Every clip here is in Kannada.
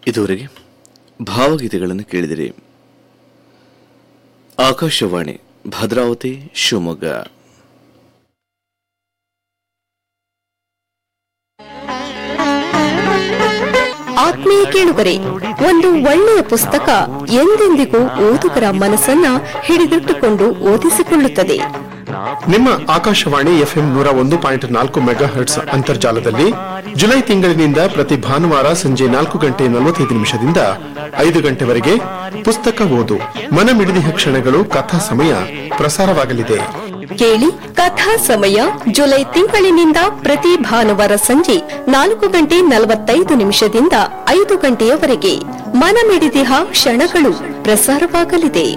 ಇದುವರೆಗೆ ಭಾವಗೀತೆಗಳನ್ನು ಕೇಳಿದಿರಿ ಆಕಾಶವಾಣಿ ಭದ್ರಾವತಿ ಶಿವಮೊಗ್ಗ ಆತ್ಮೀಯ ಕೇಳುಗರೆ ಒಂದು ಒಳ್ಳೆಯ ಪುಸ್ತಕ ಎಂದೆಂದಿಗೂ ಓದುಗರ ಮನಸ್ಸನ್ನ ಹಿಡಿದಿಟ್ಟುಕೊಂಡು ಓದಿಸಿಕೊಳ್ಳುತ್ತದೆ ನಿಮ್ಮ ಆಕಾಶವಾಣಿ ಎಫ್ಎಂ ನೂರ ಒಂದು ಪಾಯಿಂಟ್ ನಾಲ್ಕು ಮೆಗಾ ಹರ್ಟ್ಸ್ ಅಂತರ್ಜಾಲದಲ್ಲಿ ಜುಲೈ ತಿಂಗಳಿನಿಂದ ಪ್ರತಿ ಭಾನುವಾರ ಸಂಜೆ ನಾಲ್ಕು ಗಂಟೆ ನಲವತ್ತೈದು ನಿಮಿಷದಿಂದ ಐದು ಗಂಟೆವರೆಗೆ ಪುಸ್ತಕ ಓದು ಮನಮಿಡಿದಿಹ ಕ್ಷಣಗಳು ಕಥಾ ಸಮಯ ಪ್ರಸಾರವಾಗಲಿದೆ ಕೇಳಿ ಕಥಾ ಸಮಯ ಜುಲೈ ತಿಂಗಳಿನಿಂದ ಪ್ರತಿ ಭಾನುವಾರ ಸಂಜೆ ನಾಲ್ಕು ಗಂಟೆ ನಲವತ್ತೈದು ನಿಮಿಷದಿಂದ ಐದು ಗಂಟೆಯವರೆಗೆ ಮನಮಿಡಿದಿಹ ಕ್ಷಣಗಳು ಪ್ರಸಾರವಾಗಲಿದೆ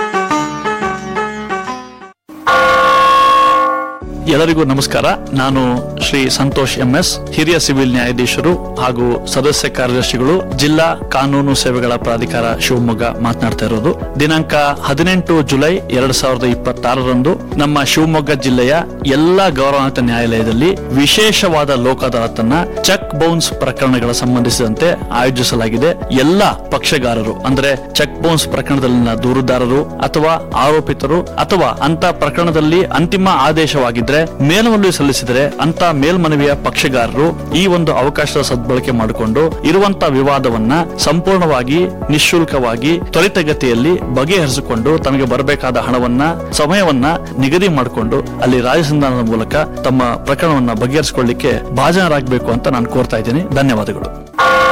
ಎಲ್ಲರಿಗೂ ನಮಸ್ಕಾರ ನಾನು ಶ್ರೀ ಸಂತೋಷ್ ಎಂಎಸ್ ಹಿರಿಯ ಸಿವಿಲ್ ನ್ಯಾಯಾಧೀಶರು ಹಾಗೂ ಸದಸ್ಯ ಕಾರ್ಯದರ್ಶಿಗಳು ಜಿಲ್ಲಾ ಕಾನೂನು ಸೇವೆಗಳ ಪ್ರಾಧಿಕಾರ ಶಿವಮೊಗ್ಗ ಮಾತನಾಡ್ತಾ ಇರೋದು ದಿನಾಂಕ ಹದಿನೆಂಟು ಜುಲೈ ಎರಡ್ ಸಾವಿರದ ಇಪ್ಪತ್ತಾರರಂದು ನಮ್ಮ ಶಿವಮೊಗ್ಗ ಜಿಲ್ಲೆಯ ಎಲ್ಲಾ ಗೌರವಾನ್ವಿತ ನ್ಯಾಯಾಲಯದಲ್ಲಿ ವಿಶೇಷವಾದ ಲೋಕ ಅದಾಲತನ್ನ ಚೆಕ್ ಬೌನ್ಸ್ ಪ್ರಕರಣಗಳ ಸಂಬಂಧಿಸಿದಂತೆ ಆಯೋಜಿಸಲಾಗಿದೆ ಎಲ್ಲಾ ಪಕ್ಷಗಾರರು ಅಂದ್ರೆ ಚೆಕ್ ಬೌನ್ಸ್ ಪ್ರಕರಣದಲ್ಲಿನ ದೂರುದಾರರು ಅಥವಾ ಆರೋಪಿತರು ಅಥವಾ ಅಂತ ಪ್ರಕರಣದಲ್ಲಿ ಅಂತಿಮ ಆದೇಶವಾಗಿದ್ರೆ ಮೇಲ್ಮನವಿ ಸಲ್ಲಿಸಿದರೆ ಅಂತ ಮೇಲ್ಮನವಿಯ ಪಕ್ಷಗಾರರು ಈ ಒಂದು ಅವಕಾಶದ ಸದ್ಬಳಕೆ ಮಾಡಿಕೊಂಡು ಇರುವಂತ ವಿವಾದವನ್ನ ಸಂಪೂರ್ಣವಾಗಿ ನಿಶುಲ್ಕವಾಗಿ ತ್ವರಿತಗತಿಯಲ್ಲಿ ಬಗೆಹರಿಸಿಕೊಂಡು ತಮಗೆ ಬರಬೇಕಾದ ಹಣವನ್ನ ಸಮಯವನ್ನ ನಿಗದಿ ಮಾಡಿಕೊಂಡು ಅಲ್ಲಿ ರಾಜಸಂಧಾನದ ಮೂಲಕ ತಮ್ಮ ಪ್ರಕರಣವನ್ನ ಬಗೆಹರಿಸಿಕೊಳ್ಳಿಕ್ಕೆ ಭಾಜನರಾಗಬೇಕು ಅಂತ ನಾನು ಕೋರ್ತಾ ಇದ್ದೀನಿ ಧನ್ಯವಾದಗಳು